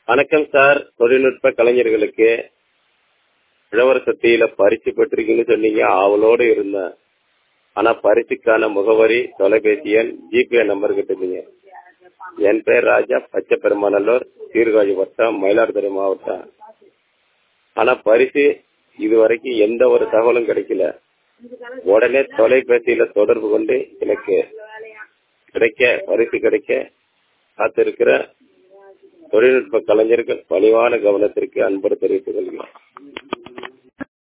வணக்கம் சார் தொழில்நுட்ப கலைஞர்களுக்கு இளவரச சக்தியில பரிசு பெற்றிருக்கீங்கன்னு சொன்னீங்க ஆவலோடு இருந்தேன் ஆனா பரிசுக்கான முகவரி தொலைபேசி எண் ஜிபே நம்பர் கிட்டுங்க என் பேர் ராஜா பச்சை பெருமாநல்லூர் சீர்காழி வட்டம் மயிலாடுதுறை மாவட்டம் ஆனா பரிசு இது வரைக்கும் எந்த ஒரு தகவலும் கிடைக்கல உடனே தொலைபேசியில தொடர்பு கொண்டு எனக்கு கிடைக்க பரிசு கிடைக்க காத்திருக்கிற தொழில்நுட்ப கலைஞர்கள் பணிவான கவனத்திற்கு அன்போடு தெரிவித்துக் கொள்கிறேன்